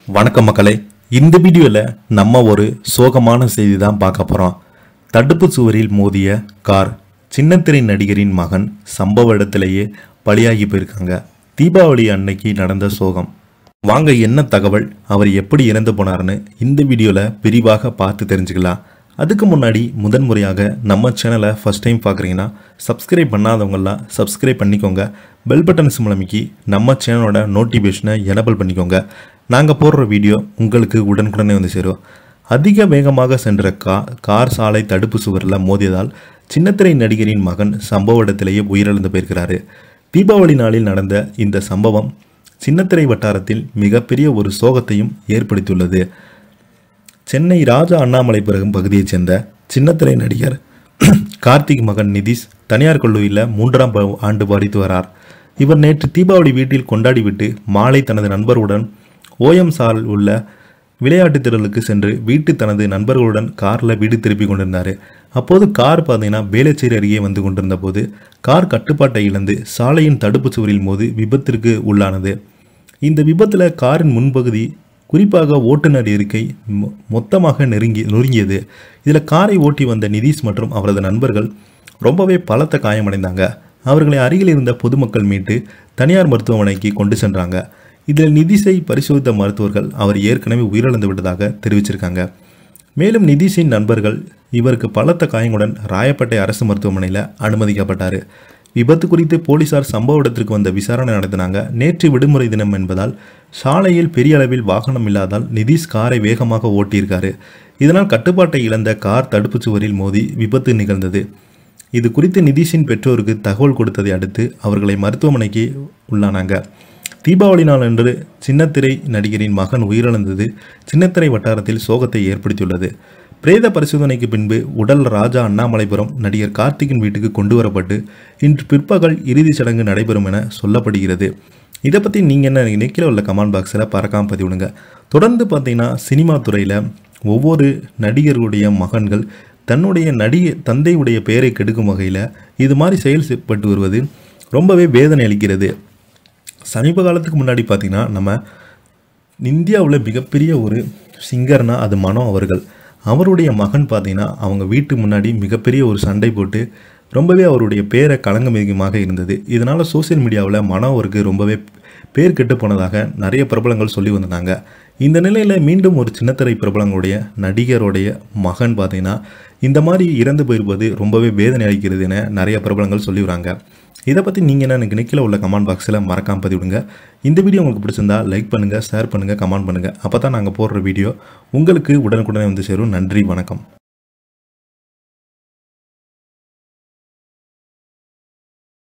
வணக்கம் மக்களே இந்த வீடியோவில் நம்ம ஒரு சோகமான செய்தி தான் பார்க்க போகிறோம் தடுப்பு சுவரில் மோதிய கார் சின்னத்திரை நடிகரின் மகன் சம்பவ இடத்திலேயே பலியாகி போயிருக்காங்க தீபாவளி அன்னைக்கு நடந்த சோகம் வாங்க என்ன தகவல் அவர் எப்படி இறந்து போனார்னு இந்த வீடியோவில் விரிவாக பார்த்து தெரிஞ்சுக்கலாம் அதுக்கு முன்னாடி முதன்முறையாக நம்ம சேனலை ஃபஸ்ட் டைம் பார்க்குறீங்கன்னா சப்ஸ்கிரைப் பண்ணாதவங்கெல்லாம் சப்ஸ்கிரைப் பண்ணிக்கோங்க பெல் பட்டன் சிம்லமிக்கி நம்ம சேனலோட நோட்டிஃபிகேஷனை எனபிள் பண்ணிக்கோங்க நாங்கள் போடுற வீடியோ உங்களுக்கு உடனுக்குடனே வந்து சேரும் அதிக வேகமாக சென்ற கா கார் சாலை தடுப்பு சுவரில் மோதியதால் சின்னத்திரை நடிகரின் மகன் சம்பவ இடத்திலேயே உயிரிழந்து போயிருக்கிறாரு தீபாவளி நாளில் நடந்த இந்த சம்பவம் சின்னத்திரை வட்டாரத்தில் மிகப்பெரிய ஒரு சோகத்தையும் ஏற்படுத்தியுள்ளது சென்னை ராஜா அண்ணாமலைபுரம் பகுதியைச் சேர்ந்த சின்னத்திரை நடிகர் கார்த்திக் மகன் நிதிஷ் தனியார் கல்லூரியில் மூன்றாம் ப- ஆண்டு படித்து வரார் இவர் நேற்று தீபாவளி வீட்டில் கொண்டாடிவிட்டு மாலை தனது நண்பருடன் ஓஎம் சால் உள்ள விளையாட்டுத் திடலுக்கு சென்று வீட்டு தனது நண்பர்களுடன் காரில் வீடு திருப்பி கொண்டிருந்தார் அப்போது கார் பார்த்தீங்கன்னா வேளச்சேரி அருகே வந்து கொண்டிருந்த போது கார் கட்டுப்பாட்டை இழந்து சாலையின் தடுப்பு சுவரில் மோதி விபத்திற்கு உள்ளானது இந்த விபத்தில் காரின் முன்பகுதி குறிப்பாக ஓட்டுநர் இருக்கை மொ- மொத்தமாக நெருங்கி நொறுங்கியது இதில் காரை ஓட்டி வந்த நிதிஷ் மற்றும் அவரது நண்பர்கள் ரொம்பவே பலத்த காயமடைந்தாங்க அவர்களை அருகில் இருந்த பொதுமக்கள் மீட்டு தனியார் மருத்துவமனைக்கு கொண்டு சென்றாங்க இதில் நிதிஷை பரிசோதித்த மருத்துவர்கள் அவர் ஏற்கனவே உயிரிழந்து விட்டதாக தெரிவிச்சிருக்காங்க மேலும் நிதிஷின் நண்பர்கள் இவருக்கு பலத்த காயங்களுடன் ராயப்பேட்டை அரசு மருத்துவமனையில் அனுமதிக்கப்பட்டார் விபத்து குறித்து போலீசார் சம்பவ இடத்திற்கு வந்த விசாரணை நடத்தினாங்க நேற்று விடுமுறை தினம் என்பதால் சாலையில் பெரிய அளவில் வாகனம் இல்லாதால் நிதிஷ் காரை வேகமாக ஓட்டியிருக்காரு இதனால் கட்டுப்பாட்டை இழந்த கார் தடுப்புச் சுவரில் மோதி விபத்து நிகழ்ந்தது இது குறித்து நிதிஷின் பெற்றோருக்கு தகவல் கொடுத்ததை அடுத்து அவர்களை மருத்துவமனைக்கு உள்ளானாங்க தீபாவளி நாளன்று சின்னத்திரை நடிகரின் மகன் உயிரிழந்தது சின்னத்திரை வட்டாரத்தில் சோகத்தை ஏற்படுத்தியுள்ளது பிரேத பரிசோதனைக்கு பின்பு உடல் ராஜா அண்ணாமலைபுரம் நடிகர் கார்த்திகின் வீட்டுக்கு கொண்டு வரப்பட்டு இன்று பிற்பகல் இறுதிச் சடங்கு நடைபெறும் என சொல்லப்படுகிறது இதை பற்றி நீங்கள் என்ன நினைக்கிற உள்ள கமெண்ட் பாக்ஸில் பறக்காம பதிவிடுங்க தொடர்ந்து பார்த்தீங்கன்னா சினிமா துறையில் ஒவ்வொரு நடிகர்களுடைய மகன்கள் தன்னுடைய நடிகை தந்தையுடைய பெயரை கெடுக்கும் வகையில் இது மாதிரி செயல்பட்டு வருவது ரொம்பவே வேதனை அளிக்கிறது சமீப காலத்துக்கு முன்னாடி பார்த்திங்கன்னா நம்ம இந்தியாவில் மிகப்பெரிய ஒரு சிங்கர்னா அது மனோ அவர்கள் அவருடைய மகன் பார்த்தீங்கன்னா அவங்க வீட்டு முன்னாடி மிகப்பெரிய ஒரு சண்டை போட்டு ரொம்பவே அவருடைய பேரை களங்கமிகமாக இருந்தது இதனால் சோஷியல் மீடியாவில் மனோ அவருக்கு ரொம்பவே பேர் கெட்டு போனதாக நிறைய பிரபலங்கள் சொல்லி வந்தாங்க இந்த நிலையில் மீண்டும் ஒரு சின்னத்திரை பிரபலங்களுடைய நடிகருடைய மகன் பார்த்தீங்கன்னா இந்த மாதிரி இறந்து போயிருப்பது ரொம்பவே வேதனை அளிக்கிறது என நிறைய பிரபலங்கள் சொல்லி வராங்க இதை பற்றி நீங்கள் என்ன எனக்கு நிற்கல உள்ள கமெண்ட் பாக்ஸில் மறக்காம பதிவிடுங்க இந்த வீடியோ உங்களுக்கு பிடிச்சிருந்தா லைக் பண்ணுங்கள் ஷேர் பண்ணுங்கள் கமெண்ட் பண்ணுங்கள் அப்போ தான் நாங்கள் போடுற வீடியோ உங்களுக்கு உடனுக்குடனே வந்து சேரும் நன்றி வணக்கம்